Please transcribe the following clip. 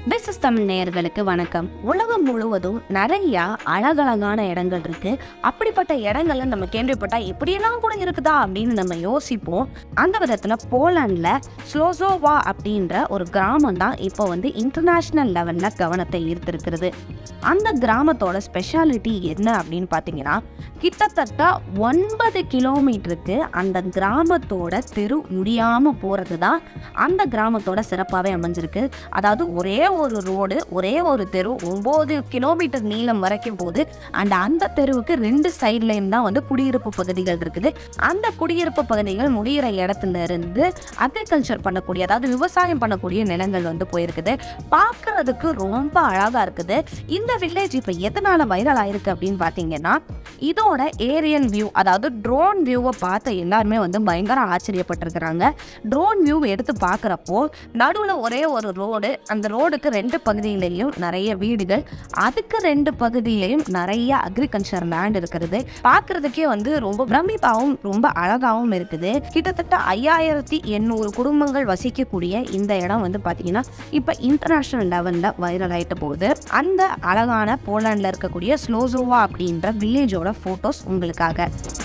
business Tamil நேயர்களுக்கு வணக்கம் உலகம் முழுவதும் நிறைய அழகழகான இடங்கள் இருக்கு அப்படிப்பட்ட இடங்கள்ல நம்ம கேள்விப்பட்டா இப்படியெல்லாம் கூட இருக்குதா அப்படின்னு நம்ம யோசிப்போம் அந்த விதத்துல போலாண்ட்ல ஸ்லோசோவா அப்படின்ற ஒரு கிராமம் தான் இப்போ வந்து இன்டர்நேஷ்னல் லெவல்ல கவனத்தை ஈர்த்திருக்கிறது அந்த கிராமத்தோட ஸ்பெஷாலிட்டி என்ன அப்படின்னு பார்த்தீங்கன்னா கிட்டத்தட்ட ஒன்பது கிலோமீட்டருக்கு அந்த கிராமத்தோட தெரு முடியாம போறது தான் அந்த கிராமத்தோட சிறப்பாகவே அமைஞ்சிருக்கு அதாவது ஒரே ஒரு ரோடு ஒரே ஒரு தெரு ஒம்பது கிலோமீட்டர் நீளம் வரைக்கும் போகுது அண்ட் அந்த தெருவுக்கு ரெண்டு சைட்லேயும் தான் வந்து குடியிருப்பு பகுதிகள் இருக்குது அந்த குடியிருப்பு பகுதிகள் முடிகிற இடத்துல இருந்து அக்ரிகல்ச்சர் பண்ணக்கூடிய அதாவது விவசாயம் பண்ணக்கூடிய நிலங்கள் வந்து போயிருக்குது பார்க்கறதுக்கு ரொம்ப அழகா இருக்குது இந்த வில்லேஜ் இப்போ எதனால வைரல் ஆயிருக்கு அப்படின்னு பார்த்தீங்கன்னா இதோட ஏரியல் வியூ அதாவது ட்ரோன் வியூவை பார்த்த எல்லாருமே வந்து பயங்கர ஆச்சரியப்பட்டிருக்கிறாங்க ட்ரோன் வியூ எடுத்து பார்க்குறப்போ நடுவில் ஒரே ஒரு ரோடு அந்த ரோடுக்கு ரெண்டு பகுதியிலையும் நிறைய வீடுகள் அதுக்கு ரெண்டு பகுதியிலையும் நிறைய அக்ரிகல்ச்சர் லேண்ட் இருக்கிறது பார்க்கறதுக்கே வந்து ரொம்ப பிரமிப்பாகவும் ரொம்ப அழகாகவும் இருக்குது கிட்டத்தட்ட ஐயாயிரத்தி எண்ணூறு குடும்பங்கள் வசிக்கக்கூடிய இந்த இடம் வந்து பார்த்தீங்கன்னா இப்போ இன்டர்நேஷ்னல் லெவலில் வைரல் ஆகிட்டு போகுது அந்த அழகான போலாண்டில் இருக்கக்கூடிய ஸ்லோசோவா அப்படின்ற வில்லேஜோட ஃபோட்டோஸ் உங்களுக்காக